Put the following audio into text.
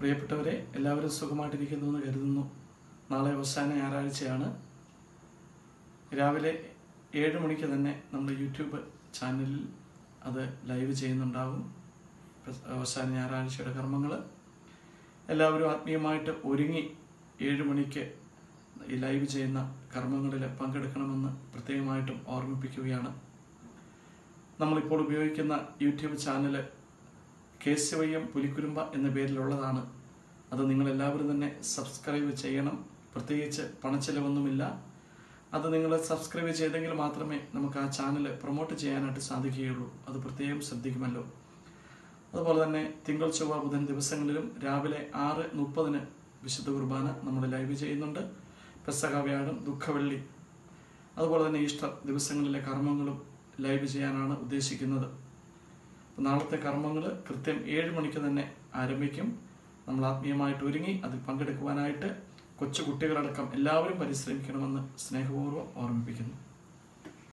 പ്രിയപ്പെട്ടവരെ എല്ലാവരും സുഖമായിട്ടിരിക്കുന്നു എന്ന് കരുതുന്നു നാളെ അവസാന ഞായറാഴ്ചയാണ് രാവിലെ ഏഴ് മണിക്ക് തന്നെ നമ്മുടെ യൂട്യൂബ് ചാനലിൽ അത് ലൈവ് ചെയ്യുന്നുണ്ടാകും അവസാന ഞായറാഴ്ചയുടെ കർമ്മങ്ങൾ എല്ലാവരും ആത്മീയമായിട്ട് ഒരുങ്ങി ഏഴ് മണിക്ക് ഈ ലൈവ് ചെയ്യുന്ന കർമ്മങ്ങളിൽ പങ്കെടുക്കണമെന്ന് പ്രത്യേകമായിട്ടും ഓർമ്മിപ്പിക്കുകയാണ് നമ്മളിപ്പോൾ ഉപയോഗിക്കുന്ന യൂട്യൂബ് ചാനൽ കേശവയ്യം പുലിക്കുരുമ്പ എന്ന പേരിലുള്ളതാണ് അത് നിങ്ങളെല്ലാവരും തന്നെ സബ്സ്ക്രൈബ് ചെയ്യണം പ്രത്യേകിച്ച് പണച്ചെലവൊന്നുമില്ല അത് നിങ്ങൾ സബ്സ്ക്രൈബ് ചെയ്തെങ്കിൽ മാത്രമേ നമുക്ക് ആ ചാനൽ പ്രൊമോട്ട് ചെയ്യാനായിട്ട് സാധിക്കുകയുള്ളൂ അത് പ്രത്യേകം ശ്രദ്ധിക്കുമല്ലോ അതുപോലെ തന്നെ തിങ്കൾ ചൊവ്വ ബുധൻ ദിവസങ്ങളിലും രാവിലെ ആറ് മുപ്പതിന് വിശുദ്ധ കുർബാന നമ്മൾ ലൈവ് ചെയ്യുന്നുണ്ട് പെസക വ്യാഴം ദുഃഖവെള്ളി അതുപോലെ തന്നെ ഈസ്റ്റർ ദിവസങ്ങളിലെ കർമ്മങ്ങളും ലൈവ് ചെയ്യാനാണ് ഉദ്ദേശിക്കുന്നത് അപ്പോൾ നാളത്തെ കർമ്മങ്ങൾ കൃത്യം ഏഴ് മണിക്ക് തന്നെ ആരംഭിക്കും നമ്മൾ ആത്മീയമായിട്ട് ഒരുങ്ങി അതിൽ പങ്കെടുക്കുവാനായിട്ട് കൊച്ചു കുട്ടികളടക്കം എല്ലാവരും പരിശ്രമിക്കണമെന്ന് സ്നേഹപൂർവ്വം ഓർമ്മിപ്പിക്കുന്നു